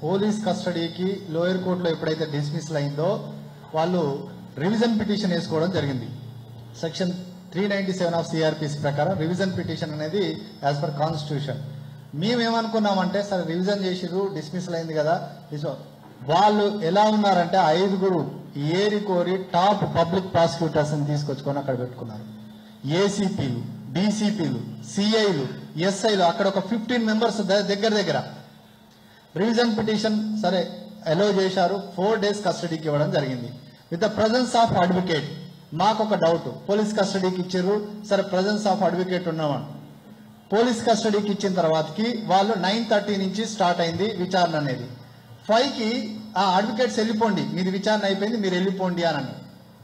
police కస్టడీకి lower కోర్టులో ఎప్పుడైతే డిస్మిస్ అయిందో వాళ్ళు రివిజన్ పిటిషన్ వేసుకోవడం జరిగింది section three ninety seven of CrPC ప్రకారం రివిజన్ పిటిషన్ అనేది యాజ్ పర్ కాన్స్టిట్యూషన్ మేమేమనుకున్నామంటే సరే రివిజన్ చేసిర్రు డిస్మిస్ అయింది కదా dis- వాళ్ళు ఎలా ఉన్నారంటే ఐదుగురు ఏరి కోరి టాప్ పబ్లిక్ ప్రాసిక్యూటర్స్ ని తీసుకొచ్చుకొని అక్కడ పెట్టుకున్నారు ఏసీపీలు డీసీపీలు సిఐలు ఎస్ఐలు అక్కడ ఒక ఫిఫ్టీన్ మెంబర్స్ దగ్గర దగ్గర రివిజన్ పిటిషన్ సరే అలో చేశారు ఫోర్ డేస్ కస్టడీకి ఇవ్వడం జరిగింది with the presence of advocate మాకు ఒక డౌట్ పోలీస్ కస్టడీకి ఇచ్చారు సరే ప్రజెన్స్ ఆఫ్ అడ్వకేట్ ఉన్నామని పోలీస్ కస్టడీకి ఇచ్చిన తర్వాతకి వాళ్ళు నైన్ థర్టీ నుంచి స్టార్ట్ అయింది విచారణ అనేది ఫైవ్ కి ఆ అడ్వకేట్స్ వెళ్ళిపోండి మీది విచారణ అయిపోయింది మీరు వెళ్ళిపోండి అని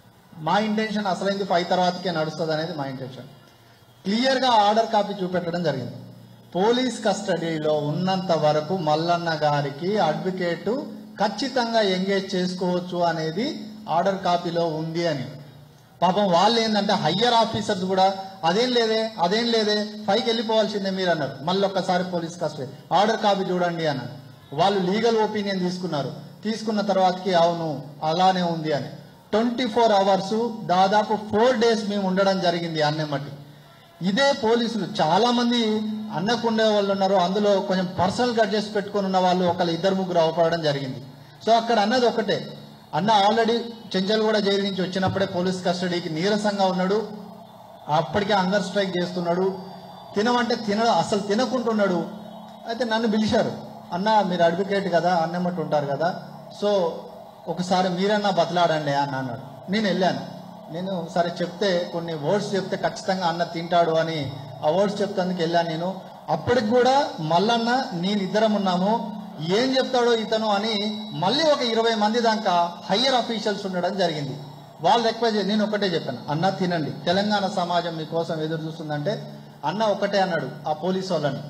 మా ఇంటెన్షన్ అసలైంది ఫైవ్ తర్వాతకే నడుస్తుంది అనేది మా ఇంటెన్షన్ క్లియర్ గా ఆర్డర్ కాపీ చూపెట్టడం జరిగింది పోలీస్ కస్టడీలో ఉన్నంత వరకు మల్లన్న గారికి అడ్వకేట్ ఖచ్చితంగా ఎంగేజ్ చేసుకోవచ్చు అనేది ఆర్డర్ కాపీలో ఉంది అని పాపం వాళ్ళు ఏంటంటే హయ్యర్ ఆఫీసర్స్ కూడా అదేం లేదే అదేం లేదే పైకి వెళ్ళిపోవాల్సిందే మీరు అన్నారు మళ్ళీ ఒక్కసారి పోలీస్ కస్టడీ ఆర్డర్ కాపీ చూడండి అన్నారు వాళ్ళు లీగల్ ఒపీనియన్ తీసుకున్నారు తీసుకున్న తర్వాతకి అవును అలానే ఉంది అని ట్వంటీ ఫోర్ అవర్స్ దాదాపు ఫోర్ డేస్ మేము ఉండడం జరిగింది అన్నెమ్మటి ఇదే పోలీసులు చాలా మంది అన్నకు ఉండే వాళ్ళు ఉన్నారు అందులో కొంచెం పర్సనల్ గడ్జెస్ పెట్టుకొని ఉన్న వాళ్ళు ఒకళ్ళు ఇద్దరు ముగ్గురు అవపడడం జరిగింది సో అక్కడ అన్నది ఒకటే అన్న ఆల్రెడీ చెంచల్గూడ జైలు నుంచి వచ్చినప్పుడే పోలీస్ కస్టడీకి నీరసంగా ఉన్నాడు అప్పటికే అంగర్ స్ట్రైక్ చేస్తున్నాడు తినమంటే తిన అసలు తినకుంటున్నాడు అయితే నన్ను పిలిచారు అన్న మీరు అడ్వకేట్ కదా అన్నమ్మటి ఉంటారు కదా సో ఒకసారి మీరన్నా బతలాడండి అన్న అన్నాడు నేను వెళ్ళాను నేను సరే చెప్తే కొన్ని వర్డ్స్ చెప్తే ఖచ్చితంగా అన్న తింటాడు అని ఆ వర్డ్స్ చెప్తానికి వెళ్ళాను నేను అప్పటికి కూడా మల్లన్న నేను ఇద్దరం ఉన్నాము ఏం చెప్తాడో ఇతను అని మళ్ళీ ఒక ఇరవై మంది దాకా హయ్యర్ అఫీషియల్స్ ఉండడం జరిగింది వాళ్ళు రిక్వెస్ట్ నేను ఒకటే చెప్పాను అన్న తినండి తెలంగాణ సమాజం మీకోసం ఎదురు చూస్తుందంటే అన్న ఒకటే అన్నాడు ఆ పోలీసు వాళ్ళని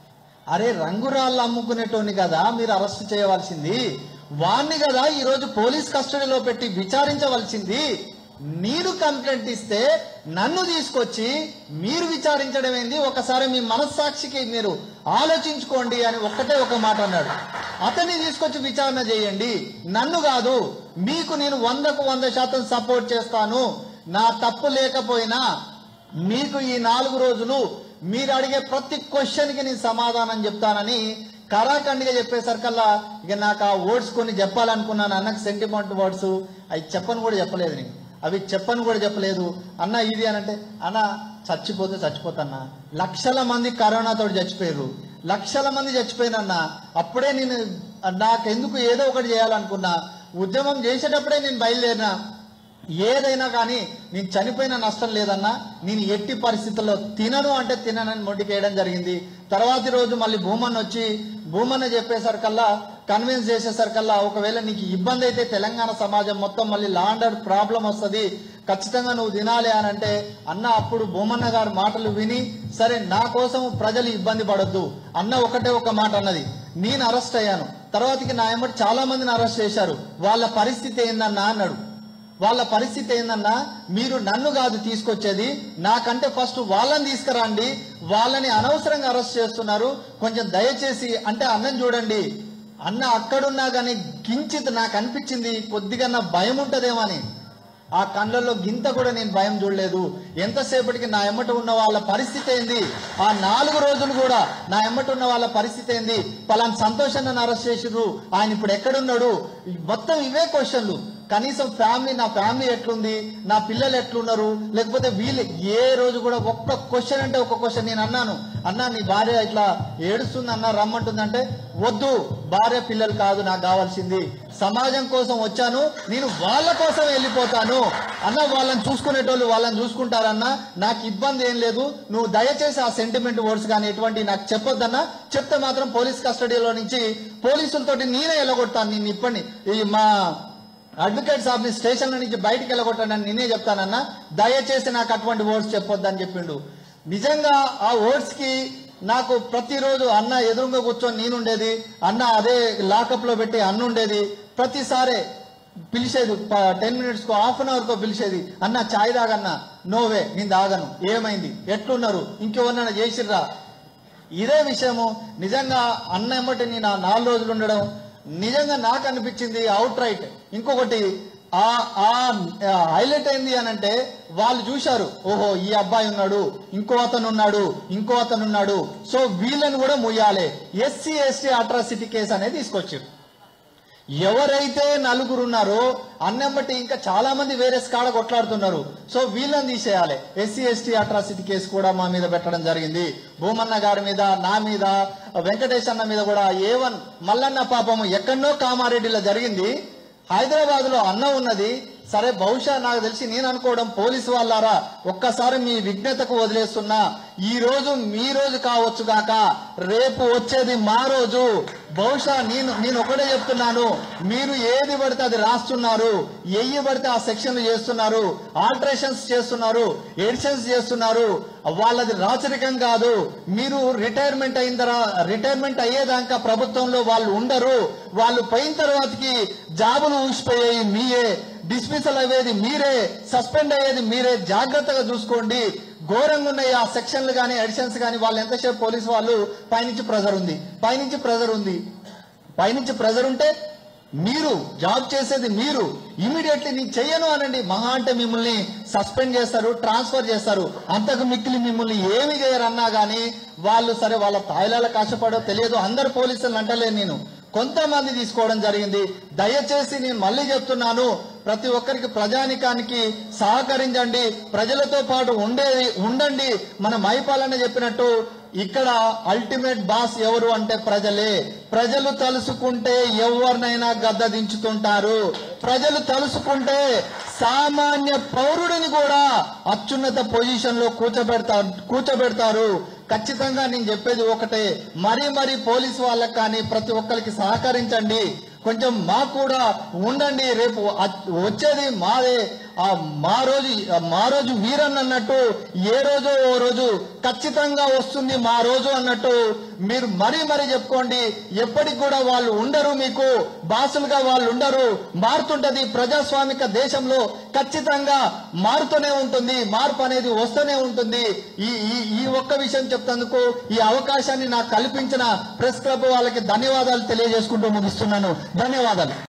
అరే రంగురాళ్ళు అమ్ముకునేటోని కదా మీరు అరెస్ట్ చేయవలసింది వాణ్ణి కదా ఈ రోజు పోలీస్ కస్టడీలో పెట్టి విచారించవలసింది మీరు కంప్లైంట్ ఇస్తే నన్ను తీసుకొచ్చి మీరు విచారించడం ఏంది ఒకసారి మీ మనస్సాక్షికి మీరు ఆలోచించుకోండి అని ఒక్కటే ఒక మాట అన్నాడు అతన్ని తీసుకొచ్చి విచారణ చేయండి నన్ను కాదు మీకు నేను వందకు వంద శాతం సపోర్ట్ చేస్తాను నా తప్పు లేకపోయినా మీకు ఈ నాలుగు రోజులు మీరు అడిగే ప్రతి క్వశ్చన్ కి నేను సమాధానం చెప్తానని కరాఖండిగా చెప్పేసరికల్లా ఇక నాకు ఆ వర్డ్స్ కొన్ని చెప్పాలనుకున్నాను అన్నకు సెంటిమెంట్ వర్డ్స్ అవి చెప్పను కూడా చెప్పలేదు నేను అవి చెప్పను కూడా చెప్పలేదు అన్న ఇది అని అంటే అన్న చచ్చిపోతే చచ్చిపోతన్నా లక్షల మంది కరోనాతో చచ్చిపోయారు లక్షల మంది చచ్చిపోయినన్నా అప్పుడే నేను నాకెందుకు ఏదో ఒకటి చేయాలనుకున్నా ఉద్యమం చేసేటప్పుడే నేను బయలుదేరినా ఏదైనా కానీ నేను చనిపోయిన నష్టం లేదన్నా నేను ఎట్టి పరిస్థితుల్లో తినను అంటే తిననని మొండికేయడం జరిగింది తర్వాతి రోజు మళ్ళీ భూమన్ వచ్చి భూమన్న చెప్పేసరికల్లా కన్విన్స్ చేసేసరికల్లా ఒకవేళ నీకు ఇబ్బంది అయితే తెలంగాణ సమాజం మొత్తం మళ్ళీ లాండర్ ప్రాబ్లం వస్తుంది ఖచ్చితంగా నువ్వు తినాలి అని అంటే అన్న అప్పుడు భూమన్న గారి మాటలు విని సరే నా కోసం ప్రజలు ఇబ్బంది పడొద్దు అన్న ఒకటే ఒక మాట అన్నది నేను అరెస్ట్ అయ్యాను తర్వాతకి నా ఎమ్మటి చాలా మందిని అరెస్ట్ చేశారు వాళ్ళ పరిస్థితి ఏందన్నా అన్నాడు వాళ్ళ పరిస్థితి ఏందన్నా మీరు నన్ను కాదు తీసుకొచ్చేది నాకంటే ఫస్ట్ వాళ్ళని తీసుకురండి వాళ్ళని అనవసరంగా అరెస్ట్ చేస్తున్నారు కొంచెం దయచేసి అంటే అన్నం చూడండి అన్న అక్కడున్నా కానీ కించిత్ నాకు అనిపించింది కొద్దిగా నా భయం ఉంటదేమని ఆ కళ్ళల్లో గింత కూడా నేను భయం చూడలేదు ఎంతసేపటికి నా ఎమ్మట ఉన్న వాళ్ళ పరిస్థితి ఏంది ఆ నాలుగు రోజులు కూడా నా ఎమ్మట ఉన్న వాళ్ళ పరిస్థితి ఏంది పలానా సంతోష్ నన్ను అరెస్ట్ చేసిర్రు ఆయన ఇప్పుడు ఎక్కడున్నాడు మొత్తం ఇవే క్వశ్చన్లు కనీసం ఫ్యామిలీ నా ఫ్యామిలీ ఎట్లుంది నా పిల్లలు ఎట్లున్నారు లేకపోతే వీళ్ళు ఏ రోజు కూడా ఒక్క క్వశ్చన్ అంటే ఒక క్వశ్చన్ నేను అన్నాను అన్నా నీ భార్య ఇట్లా ఏడుస్తుంది అన్న రమ్మంటుందంటే వద్దు భార్య పిల్లలు కాదు నాకు కావాల్సింది సమాజం కోసం వచ్చాను నేను వాళ్ళ కోసం వెళ్ళిపోతాను అన్న వాళ్ళని చూసుకునేటోళ్ళు వాళ్ళని చూసుకుంటారన్నా నాకు ఇబ్బంది ఏం లేదు నువ్వు దయచేసి ఆ సెంటిమెంట్ వర్డ్స్ కానీ ఎటువంటి నాకు చెప్పొద్దన్నా చెప్తే మాత్రం పోలీస్ కస్టడీలో నుంచి పోలీసులతోటి నేనే వెళ్ళగొడతాను నిన్ను ఇప్పటి ఈ మా అడ్వకేట్ సాబ్ ని స్టేషన్ నుంచి బయటికి వెళ్ళగొట్టానని నేనే చెప్తానన్నా దయచేసి నాకు అటువంటి వర్డ్స్ చెప్పొద్దని చెప్పిండు నిజంగా ఆ వర్డ్స్ కి నాకు ప్రతిరోజు అన్న ఎదురుగా కూర్చొని నేనుండేది అన్న అదే లాకప్ లో పెట్టి అన్న ఉండేది ప్రతిసారి పిలిచేది టెన్ మినిట్స్ కో హాఫ్ అన్ అవర్ కో పిలిచేది అన్న చాయ్ తాగన్నా నోవే నేను తాగను ఏమైంది ఎట్లున్నారు ఇంకెవరన్నా చేసిర్రా ఇదే విషయము నిజంగా అన్న ఎమ్మటి నేను ఆ నాలుగు రోజులు ఉండడం నిజంగా నాకు అనిపించింది అవుట్ రైట్ ఇంకొకటి ఆ ఆ హైలైట్ అయింది అని అంటే వాళ్ళు చూశారు ఓహో ఈ అబ్బాయి ఉన్నాడు ఇంకో అతను ఉన్నాడు ఇంకో అతను ఉన్నాడు సో వీళ్ళని కూడా ముయ్యాలి ఎస్సీ ఎస్టీ అట్రాసిటీ కేసు అనేది తీసుకొచ్చారు ఎవరైతే నలుగురు ఉన్నారో అన్నమ్మటి ఇంకా చాలా మంది వేరే స్కాడ కొట్లాడుతున్నారు సో వీళ్ళని తీసేయాలి ఎస్సీ ఎస్టీ అట్రాసిటీ కేసు కూడా మా మీద పెట్టడం జరిగింది భూమన్న గారి మీద నా మీద వెంకటేష్ అన్న మీద కూడా ఏ వన్ మల్లన్న పాపము ఎక్కడనో కామారెడ్డిలో జరిగింది హైదరాబాద్ లో అన్న ఉన్నది సరే బహుశా నాకు తెలిసి నేను అనుకోవడం పోలీసు వాళ్ళారా ఒక్కసారి మీ విఘ్నతకు వదిలేస్తున్నా ఈ రోజు మీ రోజు కావచ్చు కాక రేపు వచ్చేది మా రోజు బహుశా నేను నేను ఒకటే చెప్తున్నాను మీరు ఏది పడితే అది రాస్తున్నారు ఎయ్యి పడితే ఆ సెక్షన్లు చేస్తున్నారు ఆల్టరేషన్స్ చేస్తున్నారు ఎడిషన్స్ చేస్తున్నారు వాళ్ళది రాచరికం కాదు మీరు రిటైర్మెంట్ అయిన తర్వాత రిటైర్మెంట్ అయ్యేదాకా ప్రభుత్వంలో వాళ్ళు ఉండరు వాళ్ళు పోయిన తర్వాతకి జాబులు ఊసిపోయాయి మీయే డిస్మిసల్ అయ్యేది మీరే సస్పెండ్ అయ్యేది మీరే జాగ్రత్తగా చూసుకోండి ఘోరంగా ఉన్నాయి ఆ సెక్షన్లు కానీ ఎడిషన్స్ కానీ వాళ్ళు ఎంతసేపు పోలీసు వాళ్ళు పైనుంచి ప్రెజర్ ఉంది పైనుంచి ప్రెజర్ ఉంది పైనుంచి ప్రెజర్ ఉంటే మీరు జాబ్ చేసేది మీరు ఇమీడియట్లీ నేను చెయ్యను అనండి మహా అంటే మిమ్మల్ని సస్పెండ్ చేస్తారు ట్రాన్స్ఫర్ చేస్తారు అంతకు మిక్కిలి మిమ్మల్ని ఏమి చేయరు అన్నా గానీ వాళ్ళు సరే వాళ్ళ తాయిలాల కష్టపడో తెలియదు అందరు పోలీసులు అంటలేను నేను కొంతమంది తీసుకోవడం జరిగింది దయచేసి నేను మళ్ళీ చెప్తున్నాను ప్రతి ఒక్కరికి ప్రజానికానికి సహకరించండి ప్రజలతో పాటు ఉండేది ఉండండి మన మైపాలన్న చెప్పినట్టు ఇక్కడ అల్టిమేట్ బాస్ ఎవరు అంటే ప్రజలే ప్రజలు తలుసుకుంటే ఎవరినైనా గద్ద దించుతుంటారు ప్రజలు తలుసుకుంటే సామాన్య పౌరుడిని కూడా అత్యున్నత పొజిషన్ లో కూర్చోబెడతారు కూర్చోబెడతారు ఖచ్చితంగా నేను చెప్పేది ఒకటే మరీ మరీ పోలీసు వాళ్ళకి కానీ ప్రతి ఒక్కరికి సహకరించండి కొంచెం మాకు కూడా ఉండండి రేపు అ- వచ్చేది మాదే ఆ మా రోజు మా రోజు వీరన్ అన్నట్టు ఏ రోజు ఓ రోజు ఖచ్చితంగా వస్తుంది మా రోజు అన్నట్టు మీరు మరీ మరీ చెప్పుకోండి ఎప్పటికి కూడా వాళ్ళు ఉండరు మీకు బాసులుగా వాళ్ళు ఉండరు మారుతుంటది ప్రజాస్వామిక దేశంలో ఖచ్చితంగా మారుతూనే ఉంటుంది మార్పు అనేది వస్తూనే ఉంటుంది ఈ ఈ ఈ ఒక్క విషయం చెప్తందుకు ఈ అవకాశాన్ని నాకు కల్పించిన ప్రెస్ క్లబ్ వాళ్ళకి ధన్యవాదాలు తెలియజేసుకుంటూ ముగిస్తున్నాను ధన్యవాదాలు